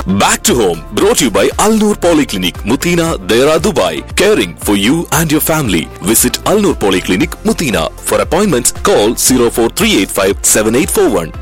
Back to home, brought to you by Al Noor Polyclinic, Mutina, Dera, Dubai. Caring for you and your family. Visit Al Noor Polyclinic, Mutina. For appointments, call 04385 7841.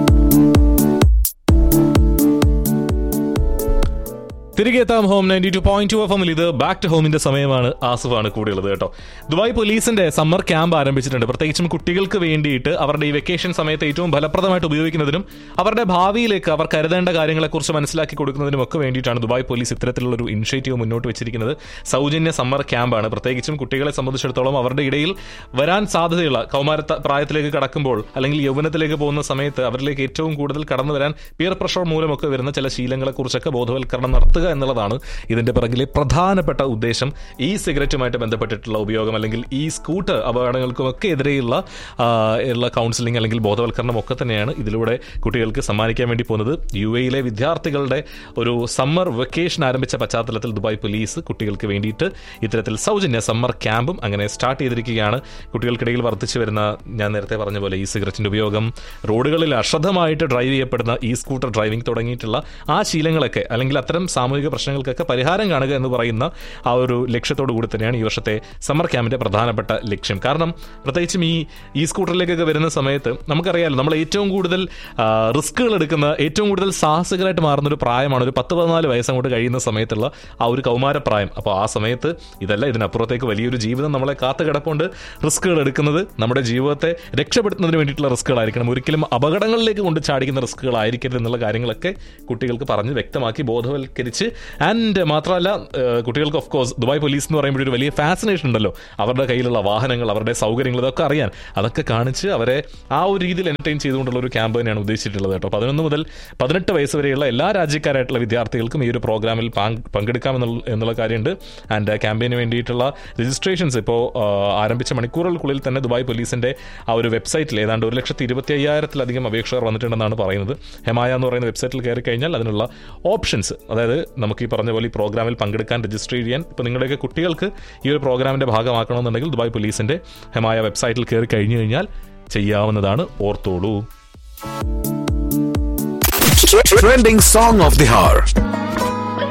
തിരികെ എത്താം home ninety two point two F എമ്മിൽ ഇത് back to ഹോമിന്റെ സമയമാണ് ആസുഫാണ് കൂടെയുള്ളത് കേട്ടോ Dubai പോലീസിന്റെ summer camp ആരംഭിച്ചിട്ടുണ്ട് പ്രത്യേകിച്ചും കുട്ടികൾക്ക് വേണ്ടിയിട്ട് അവരുടെ ഈ വെക്കേഷൻ സമയത്ത് ഏറ്റവും ഫലപ്രദമായിട്ട് ഉപയോഗിക്കുന്നതിനും അവരുടെ ഭാവിയിലേക്ക് അവർ കരുതേണ്ട കാര്യങ്ങളെക്കുറിച്ച് മനസ്സിലാക്കി കൊടുക്കുന്നതിനും ഒക്കെ വേണ്ടിയിട്ടാണ് ദുബായ് പോലീസ് ഇത്തരത്തിലുള്ള ഒരു ഇനിഷ്യേറ്റീവ് മുന്നോട്ട് വെച്ചിരിക്കുന്നത് സൗജന്യ സമ്മർ ക്യാമ്പാണ് പ്രത്യേകിച്ചും കുട്ടികളെ സംബന്ധിച്ചിടത്തോളം അവരുടെ ഇടയിൽ വരാൻ സാധ്യതയുള്ള കൗമാര പ്രായത്തിലേക്ക് കടക്കുമ്പോൾ അല്ലെങ്കിൽ യൗവനത്തിലേക്ക് പോകുന്ന സമയത്ത് അവരിലേക്ക് ഏറ്റവും കൂടുതൽ കടന്നു വരാൻ പിയർ പ്രഷർ മൂലമൊക്കെ വരുന്ന ചില ശീലങ്ങളെക്കുറിച്ചൊക്കെ ബോധവൽക്കരണം നടത്തുക എന്നുള്ളതാണ് ഇതിന്റെ പിറകിലെ പ്രധാനപ്പെട്ട ഉദ്ദേശം ഈ സിഗരറ്റുമായിട്ട് ബന്ധപ്പെട്ടിട്ടുള്ള ഉപയോഗം അല്ലെങ്കിൽ ഈ സ്കൂട്ടർ അപകടങ്ങൾക്കും ഒക്കെ എതിരെയുള്ള ആ, ഉള്ള കൗൺസിലിംഗ് അല്ലെങ്കിൽ ബോധവൽക്കരണം ഒക്കെ തന്നെയാണ് ഇതിലൂടെ കുട്ടികൾക്ക് സമ്മാനിക്കാൻ വേണ്ടി പോകുന്നത് യു എയിലെ വിദ്യാർത്ഥികളുടെ ഒരു സമ്മർ വെക്കേഷൻ ആരംഭിച്ച പശ്ചാത്തലത്തിൽ ദുബായ് പോലീസ് കുട്ടികൾക്ക് വേണ്ടിയിട്ട് ഇത്തരത്തിൽ സൗജന്യ സമ്മർ ക്യാമ്പും അങ്ങനെ സ്റ്റാർട്ട് ചെയ്തിരിക്കുകയാണ് കുട്ടികൾക്കിടയിൽ വർദ്ധിച്ചു വരുന്ന ഞാൻ നേരത്തെ പറഞ്ഞ പോലെ ഈ സിഗരറ്റിന്റെ ഉപയോഗം റോഡുകളിൽ അശ്രദ്ധമായിട്ട് ഡ്രൈവ് ചെയ്യപ്പെടുന്ന ഈ സ്കൂട്ടർ ഡ്രൈവിംഗ് തുടങ്ങിയിട്ടുള്ള ആ ശീലങ്ങളൊക്കെ അല്ലെങ്കിൽ അത്തരം സാമൂഹിക പ്രശ്നങ്ങൾക്കൊക്കെ പരിഹാരം കാണുക എന്ന് പറയുന്ന ആ ഒരു ലക്ഷ്യത്തോടു കൂടി തന്നെയാണ് ഈ വർഷത്തെ സമ്മർ ക്യാമ്പിന്റെ പ്രധാനപ്പെട്ട ലക്ഷ്യം കാരണം പ്രത്യേകിച്ചും ഈ ഈ സ്കൂട്ടറിലേക്കൊക്കെ വരുന്ന സമയത്ത് നമുക്കറിയാലോ നമ്മൾ ഏറ്റവും കൂടുതൽ റിസ്കുകൾ എടുക്കുന്ന ഏറ്റവും കൂടുതൽ സാഹസികരായിട്ട് മാറുന്ന ഒരു പ്രായമാണ് ഒരു പത്ത് പതിനാല് വയസ്സ് അങ്ങോട്ട് കഴിയുന്ന സമയത്തുള്ള ആ ഒരു കൗമാരപ്രായം അപ്പോൾ ആ സമയത്ത് ഇതല്ല ഇതിനപ്പുറത്തേക്ക് വലിയൊരു ജീവിതം നമ്മളെ കാത്തു കിടപ്പുണ്ട് റിസ്കുകൾ എടുക്കുന്നത് നമ്മുടെ ജീവിതത്തെ രക്ഷപ്പെടുത്തുന്നതിന് വേണ്ടിയിട്ടുള്ള റിസ്കുകളായിരിക്കണം ഒരിക്കലും അപകടങ്ങളിലേക്ക് കൊണ്ട് ചാടിക്കുന്ന റിസ്കുകളായിരിക്കരുത് എന്നുള്ള കാര്യങ്ങളൊക്കെ കുട്ടികൾക്ക് പറഞ്ഞ് വ്യക്തമാക്കി ബോധവൽക്കരിച്ച് ആൻഡ് മാത്രമല്ല ഏഹ്, കുട്ടികൾക്ക് ഓഫ് കോഴ്സ് ദുബായ് പോലീസ് എന്ന് പറയുമ്പോൾ ഒരു വലിയ ഫാസിനേഷൻ ഉണ്ടല്ലോ അവരുടെ കയ്യിലുള്ള വാഹനങ്ങൾ അവരുടെ സൗകര്യങ്ങൾ ഇതൊക്കെ അറിയാൻ അതൊക്കെ കാണിച്ച് അവരെ ആ ഒരു രീതിയിൽ എന്റർടൈൻ ചെയ്തുകൊണ്ടുള്ള ഒരു ക്യാമ്പ് തന്നെയാണ് ഉദ്ദേശിച്ചിട്ടുള്ളത് കേട്ടോ പതിനൊന്ന് മുതൽ പതിനെട്ട് വയസ്സ് വരെയുള്ള എല്ലാ രാജ്യക്കാരായിട്ടുള്ള വിദ്യാർത്ഥികൾക്കും ഈ ഒരു പ്രോഗ്രാമിൽ പാങ്- പങ്കെടുക്കാമെന്നുള്ള എന്നുള്ള കാര്യമുണ്ട് ആൻഡ് ക്യാമ്പയിന് വേണ്ടിയിട്ടുള്ള രജിസ്ട്രേഷൻസ് ഇപ്പോൾ ആരംഭിച്ച മണിക്കൂറുകൾക്കുള്ളിൽ തന്നെ ദുബായ് പോലീസിന്റെ ആ ഒരു വെബ്സൈറ്റിൽ ഏതാണ്ട് ഒരു ലക്ഷത്തി ഇരുപത്തി അയ്യായിരത്തിലധികം അപേക്ഷകർ വന്നിട്ടുണ്ടെന്നാണ് പറയുന്നത് ഹെമായ എന്ന് പറയുന്ന വെബ്സൈറ്റിൽ കയറി കഴിഞ്ഞാൽ അതിനുള്ള ഓപ്ഷൻസ് അതായത് നമുക്ക് ഈ പറഞ്ഞ പോലെ ഈ പ്രോഗ്രാമിൽ പങ്കെടുക്കാൻ രജിസ്റ്റർ ചെയ്യാൻ ഇപ്പോൾ നിങ്ങളുടെയൊക്കെ കുട്ടികൾക്ക് ഈ ഒരു പ്രോഗ്രാമിന്റെ ഭാഗമാക്കണമെന്നുണ്ടെങ്കിൽ ദുബായ് പോലീസിന്റെ ഹെമായ വെബ്സൈറ്റിൽ കയറി കഴിഞ്ഞു കഴിഞ്ഞാൽ ചെയ്യാവുന്നതാണ് ഓർത്തോളൂ Trending song of the hour.